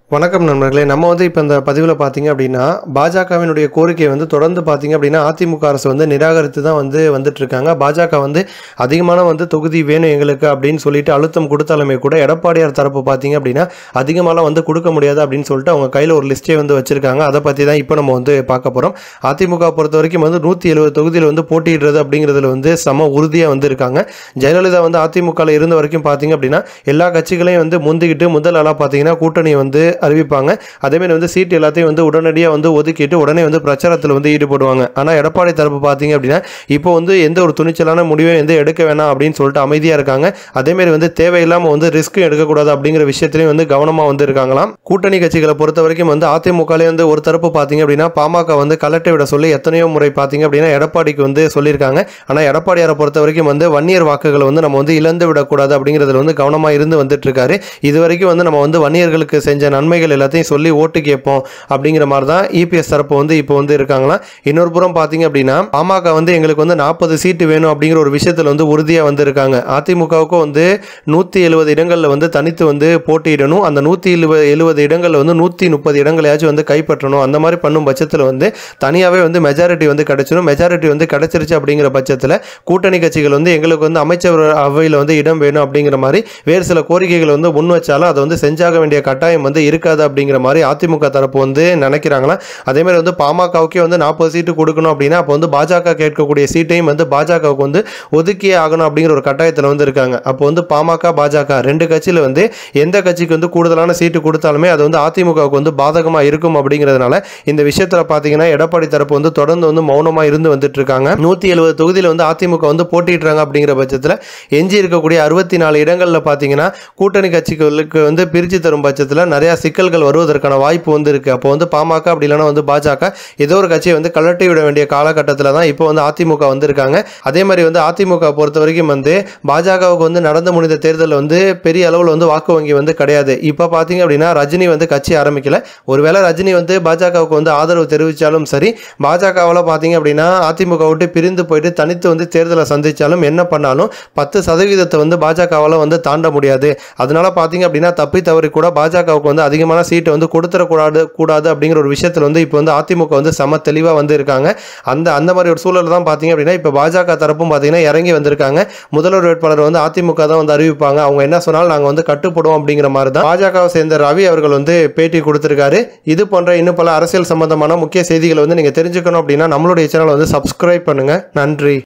வணக்கம் நண்பர்களே நம்ம வந்து இப்போ இந்த பதிவில் பார்த்தீங்க அப்படின்னா பாஜகவினுடைய கோரிக்கையை வந்து தொடர்ந்து பார்த்தீங்க அப்படின்னா அதிமுக அரசு வந்து நிராகரித்து தான் வந்து வந்துட்டு இருக்காங்க பாஜக வந்து அதிகமான வந்து தொகுதி வேணும் எங்களுக்கு அப்படின்னு சொல்லிட்டு அழுத்தம் கொடுத்தாலுமே கூட எடப்பாடியார் தரப்பு பார்த்தீங்க அப்படின்னா அதிகமாலாம் வந்து கொடுக்க முடியாது அப்படின்னு சொல்லிட்டு அவங்க கையில் ஒரு லிஸ்ட்டே வந்து வச்சிருக்காங்க அதை பற்றி தான் இப்போ நம்ம வந்து பார்க்க போகிறோம் அதிமுக பொறுத்த வரைக்கும் வந்து நூற்றி எழுபது தொகுதியில் வந்து போட்டியிடுறது அப்படிங்கிறதுல வந்து சம உறுதியாக வந்து இருக்காங்க ஜெயலலிதா வந்து அதிமுகவில் இருந்த வரைக்கும் பார்த்தீங்க அப்படின்னா எல்லா கட்சிகளையும் வந்து முந்திக்கிட்டு முதல் ஆளாக பார்த்தீங்கன்னா கூட்டணி வந்து அறிவிப்பாங்க அதேமாதிரி வந்து சீட் எல்லாத்தையும் வந்து உடனடியாக வந்து ஒதுக்கிட்டு உடனே வந்து பிரச்சாரத்தில் வந்து ஈடுபடுவாங்க ஆனால் எடப்பாடி தரப்பு பார்த்தீங்க அப்படின்னா இப்போ வந்து எந்த ஒரு துணிச்சலான முடிவையும் எந்த எடுக்க வேணாம் அப்படின்னு சொல்லிட்டு அமைதியாக இருக்காங்க அதேமாதிரி வந்து தேவையில்லாமல் வந்து ரிஸ்க்கும் எடுக்கக்கூடாது அப்படிங்கிற விஷயத்துலையும் வந்து கவனமாக வந்து இருக்காங்களாம் கூட்டணி கட்சிகளை பொறுத்த வரைக்கும் வந்து அதிமுகலே வந்து ஒரு தரப்பு பார்த்தீங்க அப்படின்னா பாமக வந்து கலெக்டர் விட சொல்லி எத்தனையோ முறை பார்த்தீங்க அப்படின்னா எடப்பாடிக்கு வந்து சொல்லியிருக்காங்க ஆனால் எடப்பாடியாரை பொறுத்த வரைக்கும் வந்து வன்னியர் வாக்குகளை வந்து நம்ம வந்து இழந்து விடக்கூடாது அப்படிங்கிறதுல வந்து கவனமாக இருந்து வந்துட்டு இருக்காரு இது வரைக்கும் வந்து நம்ம வந்து வன்னியர்களுக்கு செஞ்ச நன்மைகள் எல்லாத்தையும் சொல்லி ஓட்டு கேட்போம் அப்படிங்கிற மாதிரி தான் இபிஎஸ் தரப்பு வந்து இப்போ வந்து இருக்காங்களாம் இன்னொரு புறம் பார்த்தீங்க அப்படின்னா பாமக வந்து எங்களுக்கு வந்து நாற்பது சீட்டு வேணும் அப்படிங்கிற ஒரு விஷயத்தில் வந்து உறுதியாக வந்து இருக்காங்க அதிமுகவுக்கும் வந்து நூற்றி எழுபது இடங்களில் வந்து தனித்து வந்து போட்டியிடணும் அந்த நூற்றி எழுபது எழுபது இடங்களில் வந்து நூற்றி முப்பது இடங்களையாச்சும் வந்து கைப்பற்றணும் அந்த மாதிரி பண்ணும் பட்சத்தில் வந்து தனியாகவே வந்து மெஜாரிட்டி வந்து கிடைச்சிடும் மெஜாரிட்டி வந்து கிடைச்சிருச்சு அப்படிங்கிற பட்சத்தில் கூட்டணி கட்சிகள் வந்து எங்களுக்கு வந்து அமைச்சர் அவையில் வந்து இடம் வேணும் அப்படிங்கிற மாதிரி வேறு சில கோரிக்கைகளை வந்து முன் வச்சாலும் அதை வந்து செஞ்சாக வேண்டிய கட்டாயம் வந்து இருக்காது அப்படிங்கிற மாதிரி அதிமுக தரப்பு வந்து நினைக்கிறாங்களா அதே மாதிரி வந்து பாமகவுக்கே வந்து நாற்பது சீட்டு கொடுக்கணும் அப்படின்னா அப்போ வந்து பாஜக கேட்கக்கூடிய சீட்டையும் வந்து பாஜகவுக்கு வந்து ஒதுக்கியே ஆகணும் அப்படிங்கிற ஒரு கட்டாயத்தில் வந்து இருக்காங்க அப்போ வந்து பாமக பாஜக ரெண்டு கட்சியில் வந்து எந்த கட்சிக்கு வந்து கூடுதலான சீட்டு கொடுத்தாலுமே அது வந்து அதிமுகவுக்கு வந்து பாதகமாக இருக்கும் அப்படிங்கிறதுனால இந்த விஷயத்தில் பார்த்தீங்கன்னா எடப்பாடி தரப்பு வந்து தொடர்ந்து வந்து மௌனமாக இருந்து வந்துட்டு இருக்காங்க நூற்றி எழுபது தொகுதியில் வந்து அதிமுக வந்து போட்டிடுறாங்க அப்படிங்கிற பட்சத்தில் எஞ்சி இருக்கக்கூடிய அறுபத்தி நாலு இடங்களில் பார்த்தீங்கன்னா கூட்டணி கட்சிகளுக்கு வந்து பிரித்து தரும் பட்சத்தில் நிறையா சிக்கல்கள் வருவதற்கான வாய்ப்பு வந்து இருக்குது அப்போ வந்து பாமக அப்படி இல்லைன்னா வந்து பாஜக ஏதோ ஒரு கட்சியை வந்து கலட்டி விட வேண்டிய காலகட்டத்தில் தான் இப்போ வந்து அதிமுக வந்திருக்காங்க அதே மாதிரி வந்து அதிமுக பொறுத்த வரைக்கும் வந்து பாஜகவுக்கு வந்து நடந்து முடிந்த தேர்தலில் வந்து பெரிய அளவில் வந்து வாக்கு வங்கி வந்து கிடையாது இப்போ பார்த்தீங்க அப்படின்னா ரஜினி வந்து கட்சி ஆரம்பிக்கல ஒருவேளை ரஜினி வந்து பாஜகவுக்கு வந்து ஆதரவு தெரிவித்தாலும் சரி பாஜகவில் பார்த்தீங்க அப்படின்னா அதிமுக விட்டு பிரிந்து போயிட்டு தனித்து வந்து தேர்தலை சந்தித்தாலும் என்ன பண்ணாலும் பத்து சதவீதத்தை வந்து பாஜகவால் வந்து தாண்ட முடியாது அதனால பார்த்தீங்க அப்படின்னா தப்பி தவறி கூட பாஜகவுக்கு வந்து அதிகமான சீட்டை வந்து கொடுத்துடக்கூடாது கூடாது அப்படிங்கிற ஒரு விஷயத்தில் வந்து இப்போ வந்து அதிமுக வந்து செம தெளிவாக வந்து இருக்காங்க அந்த அந்த மாதிரி ஒரு சூழல் தான் பார்த்தீங்க அப்படின்னா இப்போ பாஜக தரப்பும் பார்த்தீங்கன்னா இறங்கி வந்திருக்காங்க முதல்வர் வேட்பாளர் வந்து அதிமுக தான் வந்து அறிவிப்பாங்க அவங்க என்ன சொன்னாலும் நாங்கள் வந்து கட்டுப்படுவோம் அப்படிங்கிற மாதிரி தான் பாஜகவை சேர்ந்த ரவி அவர்கள் வந்து பேட்டி கொடுத்திருக்காரு இது போன்ற இன்னும் பல அரசியல் சம்பந்தமான முக்கிய செய்திகளை வந்து நீங்கள் தெரிஞ்சுக்கணும் அப்படின்னா நம்மளுடைய சேனலை வந்து சப்ஸ்கிரைப் பண்ணுங்க நன்றி